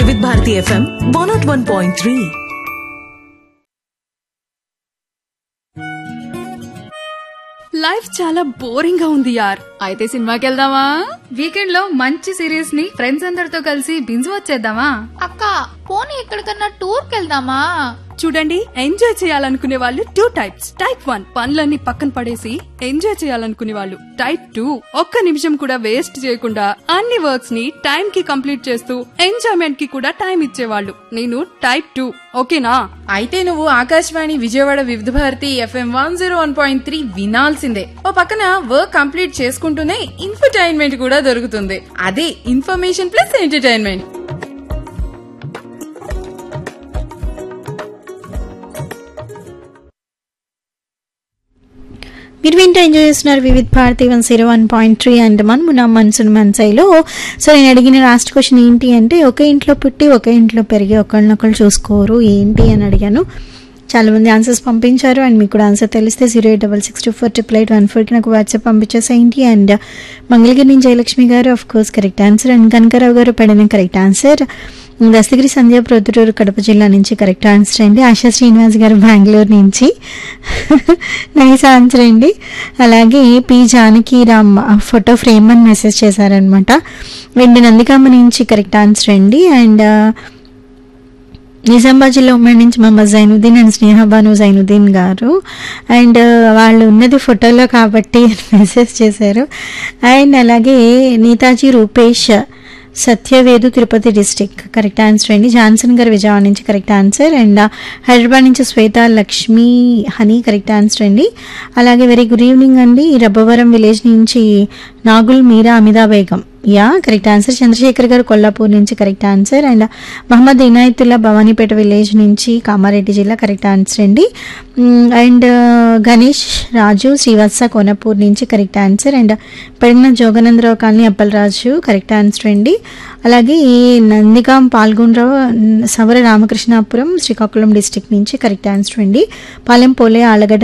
వివిధ Bharati FM one not one point three life చాలా boring గా ఉంది యార్ అయితే సినిమాకి వెళ్దామా వీకెండ్ లో మంచి సిరీస్ ని ఫ్రెండ్స్ అందరితో కలిసి బింజ్ వచ్చేద్దామా అక్క పోనీ ఎక్కడికన్నా టూర్ కెళ్దామా చూడండి ఎంజాయ్ చేయాలనుకునే వాళ్ళు టూ టైప్స్ టైప్ వన్ పనులన్నీ పక్కన పడేసి ఎంజాయ్ చేయాలనుకునే వాళ్ళు టైప్ టూ ఒక్క నిమిషం కూడా వేస్ట్ చేయకుండా అన్ని వర్క్స్ ని టైం కి కంప్లీట్ చేస్తూ ఎంజాయ్మెంట్ కి కూడా టైం ఇచ్చేవాళ్ళు నేను టైప్ టూ ఓకేనా అయితే నువ్వు Akashvani Vijayawada Vividh Bharati FM one zero one point three వినాల్సిందే ఓ పక్కన వర్క్ కంప్లీట్ చేసుకుంటూనే ఇన్ఫర్టైన్మెంట్ కూడా దొరుకుతుంది అదే ఇన్ఫర్మేషన్ ప్లస్ ఎంటర్టైన్మెంట్ మీరు వింటూ ఎంజాయ్ చేస్తున్నారు Vividh Bharati one zero one point three and మన మునా మన్సూన్ మన్సైలో సో నేను అడిగిన లాస్ట్ క్వశ్చన్ ఏంటి అంటే ఒక ఇంట్లో పుట్టి ఒక ఇంట్లో పెరిగి ఒకళ్ళనొకళ్ళు చూసుకోరు ఏంటి అని అడిగాను చాలా మంది ఆన్సర్స్ పంపించారు అండ్ మీకు కూడా ఆన్సర్ తెలిస్తే zero eight double six two four triple eight one ఫోర్కి నాకు వాట్సాప్ పంపించేసేయండి అండ్ మంగళగిరి నుంచి జయలక్ష్మి గారు of course correct answer and Kanakarao గారు పడిన కరెక్ట్ ఆన్సర్ దస్తగిరి సంధ్య ప్రొద్దుటూరు కడప జిల్లా నుంచి కరెక్ట్ ఆన్సర్ అండి ఆశా శ్రీనివాస్ గారు బెంగళూరు నుంచి నైస్ ఆన్సర్ అండి అలాగే P Janaki Ram photo frame అని మెసేజ్ చేశారనమాట రెండు నందికామ నుంచి కరెక్ట్ ఆన్సర్ అండి అండ్ నిజామాబాద్ జిల్లా ఉమ్మడి నుంచి మహమ్మద్ జైనుద్దీన్ అండ్ స్నేహబాను జైనుద్దీన్ గారు అండ్ వాళ్ళు ఉన్నది ఫోటోలో కాబట్టి మెసేజ్ చేశారు అండ్ అలాగే Netaji Rupesh Satyavedu Tirupati district correct answer అండి జాన్సన్ గారు విజయవాడ నుంచి కరెక్ట్ ఆన్సర్ అండ్ హైదరాబాద్ నుంచి Swetha Lakshmi honey correct answer అండి అలాగే వెరీ గుడ్ ఈవినింగ్ అండి రబ్బవరం విలేజ్ నుంచి Nagul Meera Amida Begum yeah correct answer Chandrasekhar గారు కొల్లాపూర్ నుంచి correct answer and Mohammed Inayatullah Bhavanipeta village నుంచి కామారెడ్డి జిల్లా కరెక్ట్ ఆన్సర్ అండి అండ్ గణేష్ రాజు శ్రీవత్స కోనపూర్ నుంచి correct answer and Pedana Jogananda Rao colony Appalaraju correct answer అండి అలాగే నందిగాం పాల్గొనరావు సవర రామకృష్ణాపురం శ్రీకాకుళం డిస్టిక్ నుంచి కరెక్ట్ ఆన్సర్ అండి పాలెం పోలే ఆలగడ్డ